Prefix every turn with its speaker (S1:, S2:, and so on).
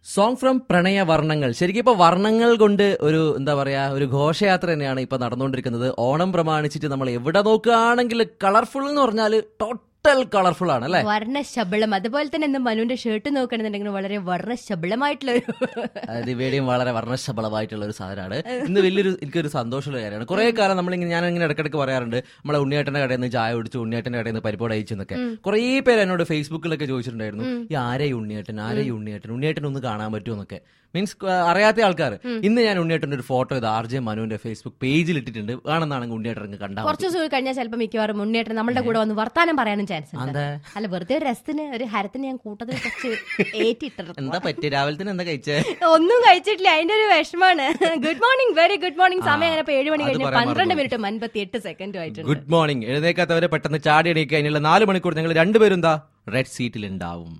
S1: Song from പ്രണയ വർണ്ണങ്ങൾ ശരിക്കും ഇപ്പൊ വർണ്ണങ്ങൾ കൊണ്ട് ഒരു എന്താ പറയാ ഒരു ഘോഷയാത്ര തന്നെയാണ് ഇപ്പൊ നടന്നുകൊണ്ടിരിക്കുന്നത് ഓണം പ്രമാണിച്ചിട്ട് നമ്മൾ എവിടെ നോക്കുകയാണെങ്കിൽ കളർഫുൾ എന്ന് പറഞ്ഞാൽ ടോട്ടൽ കളർഫുൾ ആണ് അല്ലെ
S2: വർണ്ണശബളം അതുപോലെ തന്നെ ഇന്ന് മനുവിന്റെ ഷർട്ട് നോക്കണമെന്നുണ്ടെങ്കിൽ വളരെ വർണ്ണശബളമായിട്ടുള്ള ഒരു
S1: ദിവയുടെയും വളരെ വർണ്ണശബളമായിട്ടുള്ള ഒരു സാധനമാണ് ഇന്ന് വലിയൊരു എനിക്കൊരു സന്തോഷമുള്ള കാര്യമാണ് കുറെ കാലം നമ്മളിങ്ങനെ ഞാൻ ഇങ്ങനെ ഇടയ്ക്കിടയ്ക്ക് പറയാറുണ്ട് നമ്മളെ ഉണ്ണിയേട്ടന്റെ കടയിൽ നിന്ന് ചായ കുടിച്ചു ഉണ്ണിയേട്ടന്റെ കടയിൽ നിന്ന് പരിപ്പോട് അയച്ചെന്നൊക്കെ കുറെ പേര് എന്നോട് ഫേസ്ബുക്കിലൊക്കെ ചോദിച്ചിട്ടുണ്ടായിരുന്നു ഈ ആരെ ഈ ഉണ്ണിയേട്ടൻ ആരെ ഈ ഉണ്ണിയേട്ടൻ ഉണ്ണിയേട്ടൻ ഒന്ന് കാണാൻ പറ്റുമോ എന്നൊക്കെ മീൻസ് അറിയാത്ത ആൾക്കാർ ഇന്ന് ഞാൻ ഉണ്ണിയേട്ടന്റെ ഒരു ഫോട്ടോ ഇത് ആർ ജെ മനുവിന്റെ ഫേസ്ബുക്ക് പേജിൽ ഇട്ടിട്ടുണ്ട് വേണമെന്നാണെങ്കിൽ ഉണ്ണിയേട്ടൻ കണ്ടാൽ
S2: കുറച്ച് ദിവസം കഴിഞ്ഞാൽ ചിലപ്പോൾ മിക്കവാറും മുന്നേറ്റം നമ്മളുടെ കൂടെ വന്ന് വർത്താനം പറയാനും ചാൻസ് ഉണ്ട്
S1: അതെ
S2: അല്ല വെറുതെ ഒരു രസത്തിന് ഒരു ഹരത്തിന് ഞാൻ കൂട്ടത്തിൽ കുറച്ച് ഏറ്റിട്ടിരുന്നു
S1: എന്താ പറ്റിയ രാവിലെ തന്നെ എന്താ കഴിച്ചേ
S2: ഒന്നും കഴിച്ചിട്ടില്ല അതിന്റെ ഒരു വിഷമാണ് good morning very good morning സമയം അങ്ങനെ ഇപ്പൊ ഏഴ് മണി
S1: അത്
S2: കഴിഞ്ഞ്
S1: പറയാൻ
S2: പന്ത്രണ്ട്
S1: മറന്നു.
S2: മിനിറ്റും അൻപത്തി എട്ട് സെക്കൻഡും ആയിട്ടുണ്ട്
S1: ഗുഡ് മോർണിംഗ് എഴുന്നേക്കാത്തവരെ പെട്ടെന്ന് ചാടി എണീക്കുക അതിനുള്ള നാല് മണിക്കൂർ ഞങ്ങൾ രണ്ടുപേരും എന്താ റെഡ് സീറ്റിൽ ഉണ്ടാവും